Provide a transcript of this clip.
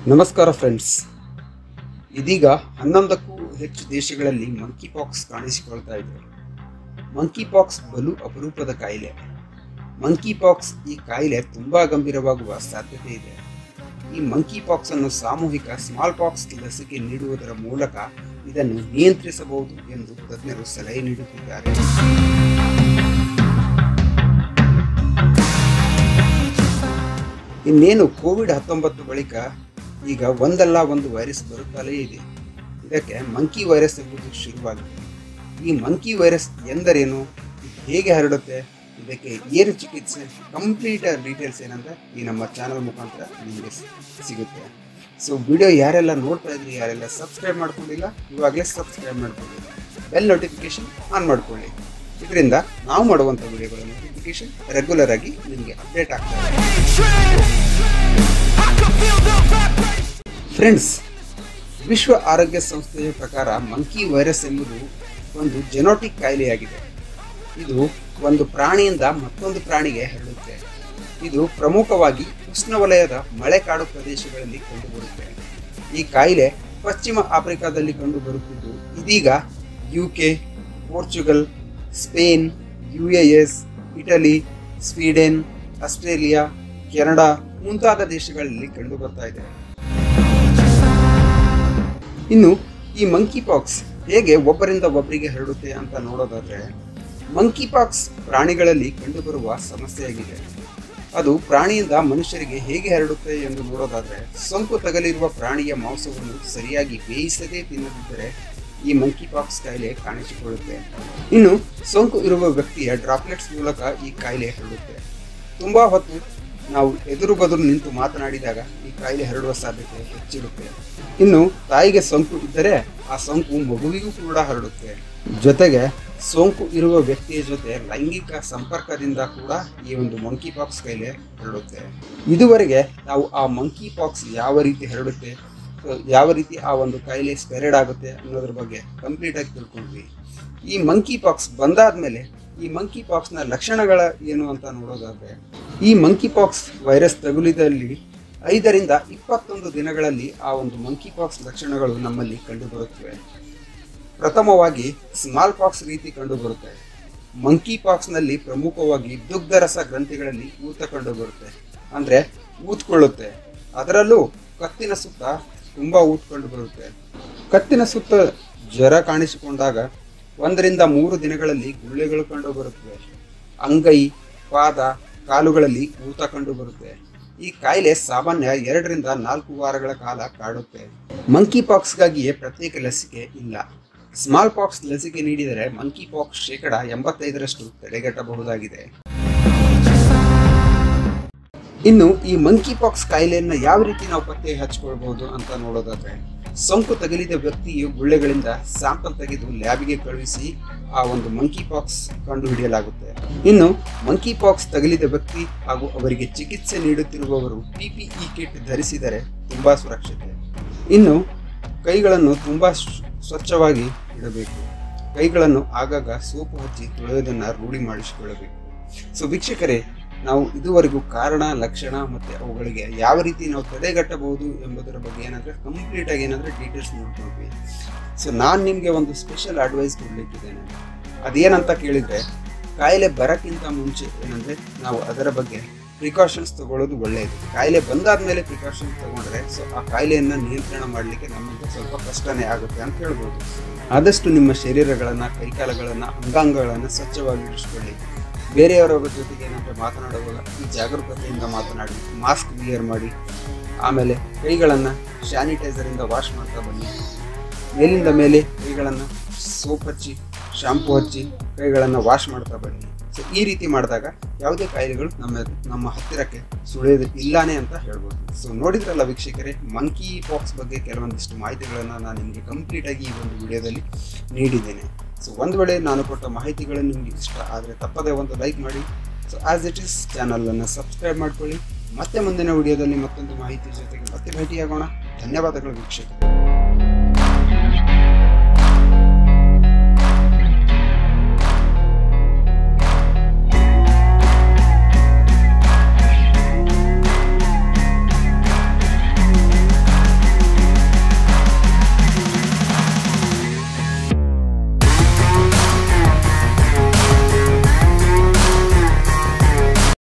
ನಮಸ್ಕಾರ ಫ್ರೆಂಡ್ಸ್ ಇದೀಗ ಹನ್ನೊಂದಕ್ಕೂ ಹೆಚ್ಚು ದೇಶಗಳಲ್ಲಿ ಮಂಕಿ ಪಾಕ್ಸ್ ಕಾಣಿಸಿಕೊಳ್ತಾ ಇದೆ ಮಂಕಿ ಪಾಕ್ಸ್ ಬಲು ಅಪರೂಪದ ಕಾಯಿಲೆ ಮಂಕಿ ಪಾಕ್ಸ್ ಈ ಕಾಯಿಲೆ ತುಂಬಾ ಗಂಭೀರವಾಗುವ ಸಾಧ್ಯತೆ ಇದೆ ಈ ಮಂಕಿ ಪಾಕ್ಸ್ ಅನ್ನು ಸಾಮೂಹಿಕ ಸ್ಮಾಲ್ ಪಾಕ್ಸ್ ಲಸಿಕೆ ನೀಡುವುದರ ಮೂಲಕ ಇದನ್ನು ನಿಯಂತ್ರಿಸಬಹುದು ಎಂದು ತಜ್ಞರು ಸಲಹೆ ನೀಡುತ್ತಿದ್ದಾರೆ ಇನ್ನೇನು ಕೋವಿಡ್ ಹತ್ತೊಂಬತ್ತು ಬಳಿಕ ಈಗ ಒಂದಲ್ಲ ಒಂದು ವೈರಸ್ ಬರುತ್ತಲೇ ಇದೆ ಇದಕ್ಕೆ ಮಂಕಿ ವೈರಸ್ ಎಂಬುದು ಶುರುವಾಗಿದೆ ಈ ಮಂಕಿ ವೈರಸ್ ಎಂದರೇನು ಇದು ಹೇಗೆ ಹರಡುತ್ತೆ ಇದಕ್ಕೆ ಏನು ಚಿಕಿತ್ಸೆ ಕಂಪ್ಲೀಟ್ ಡೀಟೇಲ್ಸ್ ಏನಂದ್ರೆ ಈ ನಮ್ಮ ಚಾನಲ್ ಮುಖಾಂತರ ನಿಮಗೆ ಸಿಗುತ್ತೆ ಸೊ ವಿಡಿಯೋ ಯಾರೆಲ್ಲ ನೋಡ್ತಾ ಇದ್ರಿ ಯಾರೆಲ್ಲ ಸಬ್ಸ್ಕ್ರೈಬ್ ಮಾಡ್ಕೊಂಡಿಲ್ಲ ಇವಾಗಲೇ ಸಬ್ಸ್ಕ್ರೈಬ್ ಮಾಡ್ಕೊಳ್ಳಿ ಬೆಲ್ ನೋಟಿಫಿಕೇಶನ್ ಆನ್ ಮಾಡ್ಕೊಳ್ಳಿ ಇದರಿಂದ ನಾವು ಮಾಡುವಂಥ ವಿಡಿಯೋಗಳ ನೋಟಿಫಿಕೇಶನ್ ರೆಗ್ಯುಲರ್ ಆಗಿ ನಿಮಗೆ ಅಪ್ಡೇಟ್ ಆಗ್ತದೆ ಫ್ರೆಂಡ್ಸ್ ವಿಶ್ವ ಆರೋಗ್ಯ ಸಂಸ್ಥೆಯ ಪ್ರಕಾರ ಮಂಕಿ ವೈರಸ್ ಎಂಬುದು ಒಂದು ಜೆನೋಟಿಕ್ ಕಾಯಿಲೆಯಾಗಿದೆ ಇದು ಒಂದು ಪ್ರಾಣಿಯಿಂದ ಮತ್ತೊಂದು ಪ್ರಾಣಿಗೆ ಹರಡುತ್ತೆ ಇದು ಪ್ರಮುಖವಾಗಿ ಉಷ್ಣವಲಯದ ಮಳೆಕಾಡು ಪ್ರದೇಶಗಳಲ್ಲಿ ಕಂಡುಬರುತ್ತೆ ಈ ಕಾಯಿಲೆ ಪಶ್ಚಿಮ ಆಫ್ರಿಕಾದಲ್ಲಿ ಕಂಡುಬರುತ್ತಿದ್ದು ಇದೀಗ U K Portugal Spain U S A Italy Sweden Australia Canada ಮುಂತಾದ ದೇಶಗಳಲ್ಲಿ ಕಂಡುಬರ್ತಾ ಇದೆ ಇನ್ನು ಈ ಮಂಕಿ ಪಾಕ್ಸ್ ಹೇಗೆ ಒಬ್ಬರಿಂದ ಒಬ್ಬರಿಗೆ ಹರಡುತ್ತೆ ಅಂತ ನೋಡೋದಾದ್ರೆ ಮಂಕಿ ಪಾಕ್ಸ್ ಪ್ರಾಣಿಗಳಲ್ಲಿ ಕಂಡುಬರುವ ಸಮಸ್ಯೆಯಾಗಿದೆ ಅದು ಪ್ರಾಣಿಯಿಂದ ಮನುಷ್ಯರಿಗೆ ಹೇಗೆ ಹರಡುತ್ತೆ ಎಂದು ನೋಡೋದಾದ್ರೆ ಸೋಂಕು ತಗಲಿರುವ ಪ್ರಾಣಿಯ ಮಾಂಸವನ್ನು ಸರಿಯಾಗಿ ಬೇಯಿಸದೇ ತಿನ್ನದಿದ್ದರೆ ಈ ಮಂಕಿ ಪಾಕ್ಸ್ ಕಾಯಿಲೆ ಕಾಣಿಸಿಕೊಳ್ಳುತ್ತೆ ಇನ್ನು ಸೋಂಕು ಇರುವ ವ್ಯಕ್ತಿಯ ಡ್ರಾಪ್ಲೆಟ್ಸ್ ಮೂಲಕ ಈ ಕಾಯಿಲೆ ಹರಡುತ್ತೆ ತುಂಬಾ ಹೊತ್ತು ನಾವು ಎದುರು ಬದುರು ನಿಂತು ಮಾತನಾಡಿದಾಗ ಈ ಕಾಯಿಲೆ ಹರಡುವ ಸಾಧ್ಯತೆ ಹೆಚ್ಚಿರುತ್ತೆ ಇನ್ನು ತಾಯಿಗೆ ಸೋಂಕು ಇದ್ದರೆ ಆ ಸೋಂಕು ಮಗುವಿಗೂ ಕೂಡ ಹರಡುತ್ತೆ ಜೊತೆಗೆ ಸೋಂಕು ಇರುವ ವ್ಯಕ್ತಿಯ ಜೊತೆ ಲೈಂಗಿಕ ಸಂಪರ್ಕದಿಂದ ಕೂಡ ಈ ಒಂದು ಮಂಕಿ ಪಾಕ್ಸ್ ಕಾಯಿಲೆ ಹರಡುತ್ತೆ ಇದುವರೆಗೆ ನಾವು ಆ ಮಂಕಿ ಪಾಕ್ಸ್ ಯಾವ ರೀತಿ ಹರಡುತ್ತೆ ಸೊ ಯಾವ ರೀತಿ ಆ ಒಂದು ಕಾಯಿಲೆ ಸ್ಪ್ರೆಡ್ ಆಗುತ್ತೆ ಅನ್ನೋದ್ರ ಬಗ್ಗೆ ಕಂಪ್ಲೀಟ್ ಆಗಿ ತಿಳ್ಕೊಂಡ್ವಿ ಈ ಮಂಕಿ ಪಾಕ್ಸ್ ಬಂದಾದ್ಮೇಲೆ ಈ ಮಂಕಿ ಪಾಕ್ಸ್ನ ಲಕ್ಷಣಗಳ ಏನು ಅಂತ ನೋಡೋದಾದ್ರೆ ಈ ಮಂಕಿ ಪಾಕ್ಸ್ ವೈರಸ್ ತಗುಲಿದಲ್ಲಿ ಐದರಿಂದ ಇಪ್ಪತ್ತೊಂದು ದಿನಗಳಲ್ಲಿ ಆ ಒಂದು ಮಂಕಿ ಪಾಕ್ಸ್ ಲಕ್ಷಣಗಳು ನಮ್ಮಲ್ಲಿ ಕಂಡುಬರುತ್ತವೆ ಪ್ರಥಮವಾಗಿ ಸ್ಮಾಲ್ ಪಾಕ್ಸ್ ರೀತಿ ಕಂಡುಬರುತ್ತೆ ಮಂಕಿ ಪಾಕ್ಸ್ನಲ್ಲಿ ಪ್ರಮುಖವಾಗಿ ದುಗ್ಧರಸ ಗ್ರಂಥಿಗಳಲ್ಲಿ ಊತ ಕಂಡುಬರುತ್ತೆ ಅಂದರೆ ಊದ್ಕೊಳ್ಳುತ್ತೆ ಅದರಲ್ಲೂ ಕತ್ತಿನ ಸುತ್ತ ತುಂಬ ಊದ್ಕೊಂಡು ಬರುತ್ತೆ ಕತ್ತಿನ ಸುತ್ತ ಜ್ವರ ಕಾಣಿಸಿಕೊಂಡಾಗ ಒಂದರಿಂದ ಮೂರು ದಿನಗಳಲ್ಲಿ ಗುಳ್ಳೆಗಳು ಕಂಡು ಬರುತ್ತವೆ ಅಂಗೈ ಪಾದ ಕಾಲುಗಳಲ್ಲಿ ಊತ ಕಂಡು ಬರುತ್ತೆ ಈ ಕಾಯಿಲೆ ಸಾಮಾನ್ಯ ಎರಡರಿಂದ ನಾಲ್ಕು ವಾರಗಳ ಕಾಲ ಕಾಡುತ್ತೆ ಮಂಕಿ ಪಾಕ್ಸ್ಗಾಗಿಯೇ ಪ್ರತ್ಯೇಕ ಲಸಿಕೆ ಇಲ್ಲ ಸ್ಮಾಲ್ ಪಾಕ್ಸ್ ಲಸಿಕೆ ನೀಡಿದರೆ ಮಂಕಿ ಪಾಕ್ಸ್ ಶೇಕಡ ಎಂಬತ್ತೈದರಷ್ಟು ತಡೆಗಟ್ಟಬಹುದಾಗಿದೆ ಇನ್ನು ಈ ಮಂಕಿ ಪಾಕ್ಸ್ ಕಾಯಿಲೆಯನ್ನ ಯಾವ ರೀತಿ ನಾವು ಪತ್ತೆ ಹಚ್ಕೊಳ್ಬಹುದು ಅಂತ ನೋಡೋದಾದ್ರೆ ಸೋಂಕು ತಗುಲಿದ ವ್ಯಕ್ತಿಯು ಗುಳ್ಳೆಗಳಿಂದ ಸ್ಯಾಂಪಲ್ ತೆಗೆದು ಲ್ಯಾಬ್ಗೆ ಕಳುಹಿಸಿ ಆ ಒಂದು ಮಂಕಿ ಪಾಕ್ಸ್ ಕಂಡುಹಿಡಿಯಲಾಗುತ್ತೆ ಇನ್ನು ಮಂಕಿ ಪಾಕ್ಸ್ ತಗುಲಿದ ವ್ಯಕ್ತಿ ಹಾಗೂ ಅವರಿಗೆ ಚಿಕಿತ್ಸೆ ನೀಡುತ್ತಿರುವವರು ಪಿಪಿಇ ಕಿಟ್ ಧರಿಸಿದರೆ ತುಂಬಾ ಸುರಕ್ಷತೆ ಇನ್ನು ಕೈಗಳನ್ನು ತುಂಬಾ ಸ್ವಚ್ಛವಾಗಿ ಇಡಬೇಕು ಕೈಗಳನ್ನು ಆಗಾಗ ಸೋಪು ಹಚ್ಚಿ ತೊಳೆಯೋದನ್ನು ರೂಢಿ ಮಾಡಿಸಿಕೊಳ್ಳಬೇಕು ಸೊ ವೀಕ್ಷಕರೇ ನಾವು ಇದುವರೆಗೂ ಕಾರಣ ಲಕ್ಷಣ ಮತ್ತು ಅವುಗಳಿಗೆ ಯಾವ ರೀತಿ ನಾವು ತಡೆಗಟ್ಟಬಹುದು ಎಂಬುದರ ಬಗ್ಗೆ ಏನಂದರೆ ಕಂಪ್ಲೀಟಾಗಿ ಏನಂದರೆ ಡೀಟೇಲ್ಸ್ ನೋಡ್ಕೊಂಡ್ವಿ ಸೊ ನಾನು ನಿಮಗೆ ಒಂದು ಸ್ಪೆಷಲ್ ಅಡ್ವೈಸ್ ಕೊಡಲಿಕ್ಕಿದ್ದೇನೆ ಅದೇನಂತ ಕೇಳಿದರೆ ಕಾಯಿಲೆ ಬರೋಕ್ಕಿಂತ ಮುಂಚೆ ಏನಂದರೆ ನಾವು ಅದರ ಬಗ್ಗೆ ಪ್ರಿಕಾಷನ್ಸ್ ತಗೊಳ್ಳೋದು ಒಳ್ಳೆಯದು ಕಾಯಿಲೆ ಬಂದಾದ ಮೇಲೆ ಪ್ರಿಕಾಷನ್ಸ್ ತಗೊಂಡ್ರೆ ಸೊ ಆ ಕಾಯಿಲೆಯನ್ನು ನಿಯಂತ್ರಣ ಮಾಡಲಿಕ್ಕೆ ನಮಗೆ ಸ್ವಲ್ಪ ಕಷ್ಟನೇ ಆಗುತ್ತೆ ಅಂತ ಹೇಳ್ಬೋದು ಆದಷ್ಟು ನಿಮ್ಮ ಶರೀರಗಳನ್ನು ಕೈಕಾಲುಗಳನ್ನು ಅಂಗಾಂಗಗಳನ್ನು ಸ್ವಚ್ಛವಾಗಿ ಇರಿಸ್ಕೊಳ್ಳಿ ಬೇರೆಯವರ ಜೊತೆಗೆ ಏನಂದರೆ ಮಾತನಾಡುವಾಗ ಈ ಜಾಗರೂಕತೆಯಿಂದ ಮಾತನಾಡಿ ಮಾಸ್ಕ್ ವಿಯರ್ ಮಾಡಿ ಆಮೇಲೆ ಕೈಗಳನ್ನು ಸ್ಯಾನಿಟೈಸರಿಂದ ವಾಶ್ ಮಾಡ್ತಾ ಬನ್ನಿ ಮೇಲಿಂದ ಮೇಲೆ ಕೈಗಳನ್ನು ಸೋಪ್ ಹಚ್ಚಿ ಶಾಂಪೂ ಹಚ್ಚಿ ಕೈಗಳನ್ನು ವಾಶ್ ಮಾಡ್ತಾ ಬನ್ನಿ ಸೊ ಈ ರೀತಿ ಮಾಡಿದಾಗ ಯಾವುದೇ ಕಾಯಿಲೆಗಳು ನಮ್ಮ ನಮ್ಮ ಹತ್ತಿರಕ್ಕೆ ಸುಳಿಯೋದು ಇಲ್ಲಾನೇ ಅಂತ ಹೇಳ್ಬೋದು ಸೊ ನೋಡಿದ್ರಲ್ಲ ವೀಕ್ಷಕರೇ ಮಂಕಿ ಪಾಕ್ಸ್ ಬಗ್ಗೆ ಕೆಲವೊಂದಿಷ್ಟು ಮಾಹಿತಿಗಳನ್ನು ನಾನು ನಿಮಗೆ ಕಂಪ್ಲೀಟಾಗಿ ಈ ಒಂದು ವಿಡಿಯೋದಲ್ಲಿ ನೀಡಿದ್ದೇನೆ ಸೊ ಒಂದು ವೇಳೆ ನಾನು ಕೊಟ್ಟ ಮಾಹಿತಿಗಳು ನಿಮಗೆ ಇಷ್ಟ ಆದರೆ ತಪ್ಪದೇ ಒಂದು ಲೈಕ್ ಮಾಡಿ ಸೊ ಆಸ್ ಇಟ್ ಈಸ್ ಚಾನಲನ್ನು ಸಬ್ಸ್ಕ್ರೈಬ್ ಮಾಡ್ಕೊಳ್ಳಿ ಮತ್ತೆ ಮುಂದಿನ ವಿಡಿಯೋದಲ್ಲಿ ಮತ್ತೊಂದು ಮಾಹಿತಿ ಜೊತೆಗೆ ಮತ್ತೆ ಭೇಟಿಯಾಗೋಣ ಧನ್ಯವಾದಗಳು ವೀಕ್ಷಕರು